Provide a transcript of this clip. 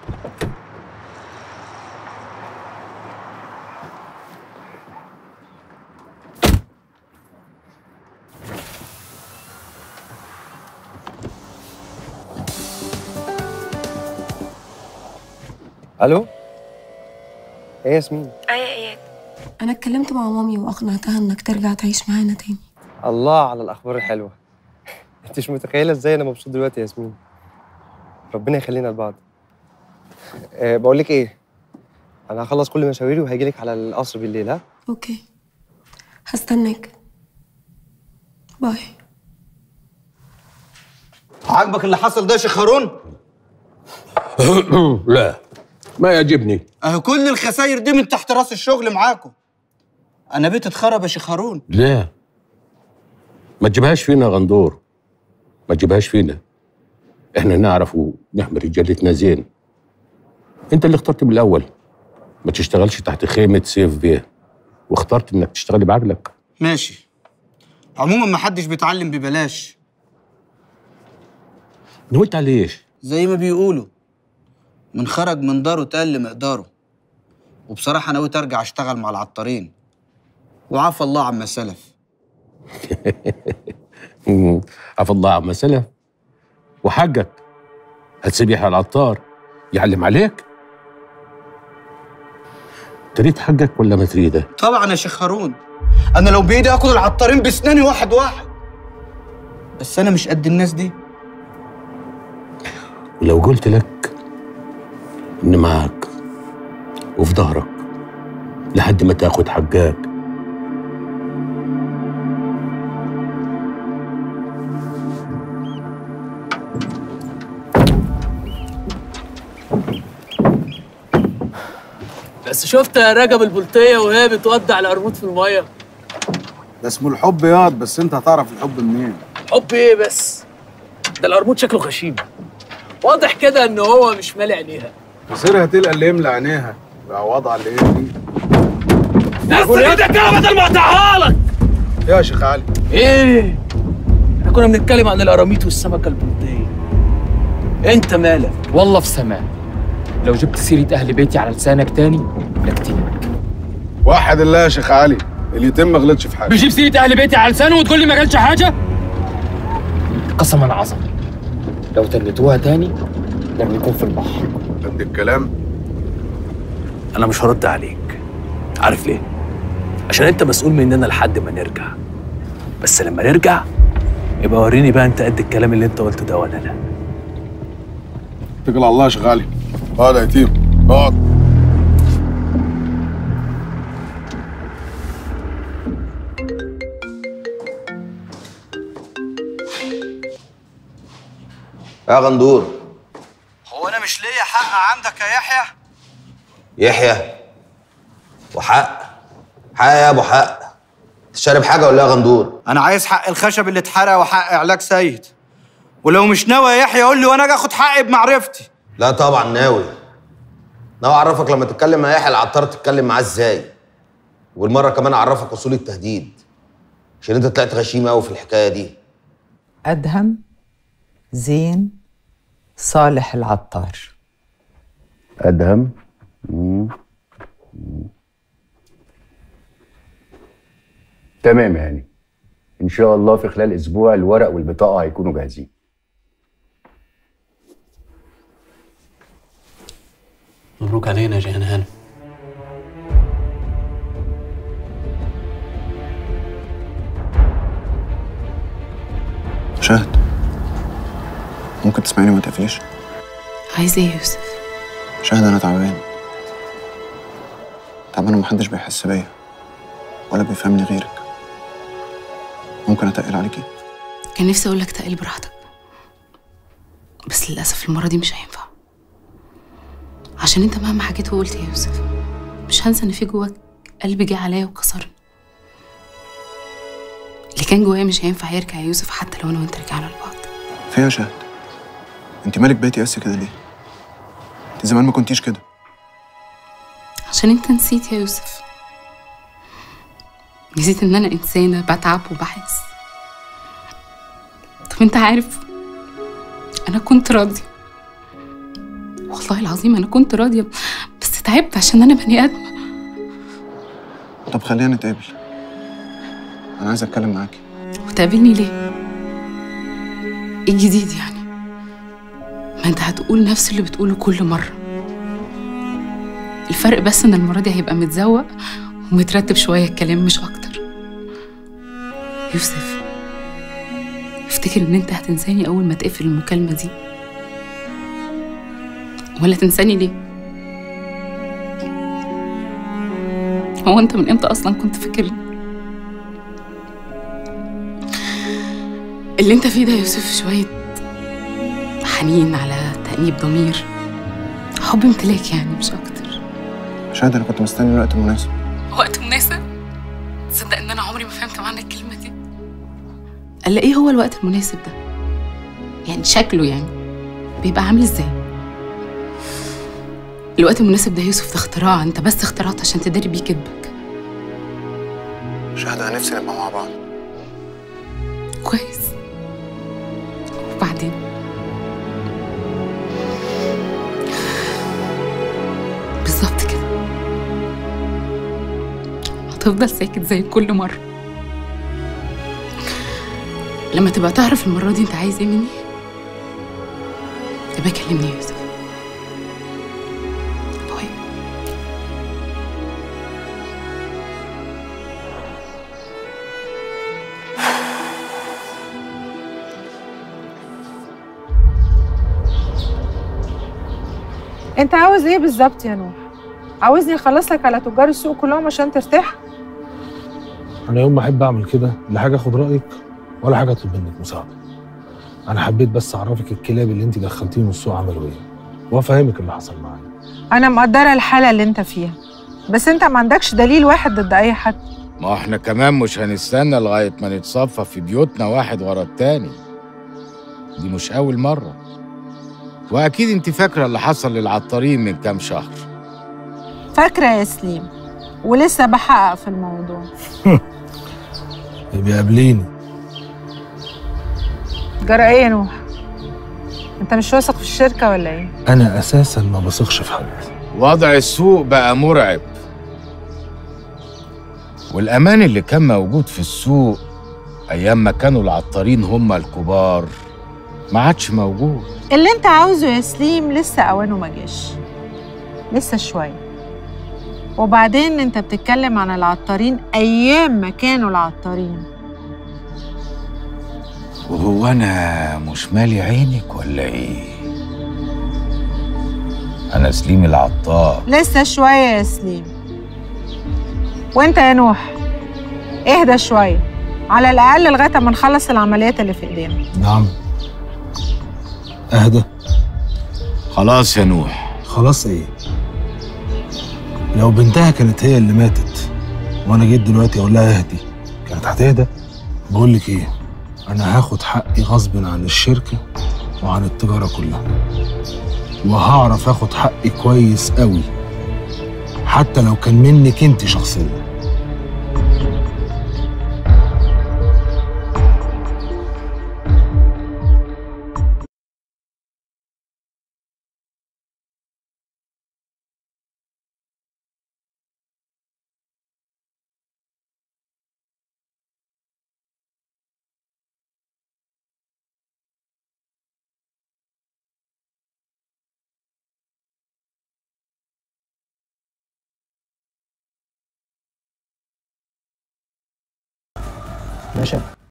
الو ايه يا ياسمين ايه اياد أنا اتكلمت مع مامي وأقنعتها إنك ترجع تعيش معانا تاني الله على الاخبار الحلوه انت مش متخيله ازاي انا مبسوط دلوقتي يا ياسمين ربنا يخلينا لبعض أه بقول لك ايه انا هخلص كل مشاويري وهاجي لك على القصر بالليل ها أوكي هستناك باي عاجبك اللي حصل ده يا شيخ هارون؟ لا ما يعجبني اهو كل الخساير دي من تحت راس الشغل معاكم انا بيت اتخرب يا شيخ هارون لا ما تجيبهاش فينا يا غندور ما تجيبهاش فينا احنا نعرف ونحمي رجالتنا زين انت اللي اخترت من الاول ما تشتغلش تحت خيمه سيف بيه واخترت انك تشتغلي بعقلك ماشي عموما ما حدش بيتعلم ببلاش نويت على ايش زي ما بيقولوا من خرج من داره تقل مقداره وبصراحة نويت أرجع أشتغل مع العطارين وعفى الله عما سلف مم. عفى الله عما سلف وحقك هتسيب يحيى العطار يعلم عليك تريد حقك ولا ما تريده طبعا يا شيخ هارون أنا لو بإيدي آكل العطارين بسناني واحد واحد بس أنا مش قد الناس دي ولو قلت لك إن معاك وفي ظهرك لحد ما تاخد حقك بس شفت يا رجب البلطية وهي بتودع القرموط في المية ده اسمه الحب ياض بس انت هتعرف الحب منين حب ايه بس ده القرموط شكله غشيم واضح كده ان هو مش مالي عينيها مصيرها تلقى اللي يملى عينيها بقى وضع اللي هي دي نزل ايدك كده بدل ما اقطعها لك يا شيخ علي ايه احنا كنا بنتكلم عن القراميط والسمكة البلطية انت مالك والله في سماء لو جبت سيرة أهل بيتي على لسانك تاني لكتير وحد الله يا شيخ علي اليتيم ما غلطش في حاجه بيجيب سيرة أهل بيتي على لسانه وتقول لي ما قالش حاجة قسما عظما لو تنتوها تاني نرميكم في البحر قد الكلام انا مش هرد عليك عارف ليه عشان انت مسؤول مننا لحد ما نرجع بس لما نرجع يبقى وريني بقى انت قد الكلام اللي انت قلته ده ولا لا اتكل على الله يا شيخ علي اقعد يا يتيم اقعد يا غندور هو أنا مش ليا حق عندك يا يحيى؟ يحيى وحق حق يا ابو حق تشرب حاجه ولا يا غندور أنا عايز حق الخشب اللي اتحرق وحق علاج سيد ولو مش ناوي يا يحيى قول لي وأنا أجي آخد حقي بمعرفتي لا طبعا ناوي ناوي اعرفك لما تتكلم مع يحيى العطار تتكلم معاه ازاي والمره كمان اعرفك اصول التهديد عشان انت طلعت غشيم قوي في الحكايه دي أدهم زين صالح العطار ادهم مم. مم. تمام يعني ان شاء الله في خلال اسبوع الورق والبطاقه هيكونوا جاهزين مبروك علينا يا جيهان هانم شهد ممكن تسمعيني وما تقفليش عايز إيه يا يوسف؟ شهد انا تعبان تعبان ومحدش بيحس بيا ولا بيفهمني غيرك ممكن اتقل عليكي كان نفسي أقول لك تقل براحتك بس للأسف المرة دي مش هينفع عشان أنت مهما حكيت وقلت يا يوسف مش هنسى إن في جواك قلب جه عليا وكسرني اللي كان جوايا مش هينفع يرجع يا يوسف حتى لو أنا وأنت رجعنا لبعض في يا شهد انت مالك بقيتي قاسي كده ليه انت زمان ما كنتيش كده عشان أنت نسيت يا يوسف نسيت إن أنا إنسانة بتعب وبحس طب أنت عارف أنا كنت راضية والله العظيم انا كنت راضيه بس تعبت عشان انا بني ادمه طب خلينا نتقابل انا عايز اتكلم معاكي وتقابلني ليه ايه الجديد يعني ما انت هتقول نفس اللي بتقوله كل مره الفرق بس ان المره دي هيبقى متزوق ومترتب شويه الكلام مش اكتر يوسف افتكر ان انت هتنساني اول ما تقفل المكالمه دي ولا تنساني ليه هو انت من امتى اصلا كنت فاكرني اللي انت فيه ده يا يوسف شويه حنين على تأنيب ضمير حب امتلاك يعني مش اكتر شاهد انا كنت مستني الوقت المناسب وقت مناسب تصدق ان انا عمري ما فهمت معنى الكلمه دي قال ايه هو الوقت المناسب ده يعني شكله يعني بيبقى عامل ازاي الوقت المناسب ده يا يوسف ده اختراع انت بس اخترعته عشان تداري بيه كدبك شاهد انا نفسي نبقى مع بعض كويس وبعدين بالظبط كده هتفضل ساكت زي كل مرة لما تبقى تعرف المرة دي انت عايز ايه مني تبقى كلمني يا يوسف باي انت عاوز ايه بالظبط يا نوح عاوزني اخلص لك على تجار السوق كلهم عشان ترتاح انا يوم ما احب اعمل كده لا حاجه اخد رايك ولا حاجه اطلب منك مساعده انا حبيت بس اعرفك الكلاب اللي انت دخلتيهم السوق عملوا ايه وافهمك اللي حصل معايا انا مقدره الحاله اللي انت فيها بس انت ما عندكش دليل واحد ضد اي حد ما احنا كمان مش هنستنى لغاية ما نتصفى في بيوتنا واحد ورا التاني دي مش أول مرة وأكيد أنت فاكرة اللي حصل للعطارين من كام شهر فاكره يا سليم ولسه بحقق في الموضوع يبقى قابليني جرى ايه يا نوح انت مش واثق في الشركه ولا ايه انا اساسا ما بثقش في حد وضع السوق بقى مرعب والأمان اللي كان موجود في السوق أيام ما كانوا العطارين هم الكبار ما عادش موجود اللي انت عاوزه يا سليم لسه اوانه ما جاش لسه شويه وبعدين انت بتتكلم عن العطارين ايام ما كانوا العطارين وهو أنا مش مالي عينك ولا إيه؟ أنا سليم العطار لسه شويه يا سليم وانت يا نوح اهدى شويه على الاقل لغايه ما نخلص العمليات اللي في ايدينا نعم اهدى خلاص يا نوح خلاص ايه لو بنتها كانت هي اللي ماتت وانا جيت دلوقتي اقول لها اهدي كانت هتهدى بقول لك ايه انا هاخد حقي غصب عن الشركه وعن التجاره كلها وهعرف اخد حقي كويس قوي حتى لو كان منك انت شخصيا باشا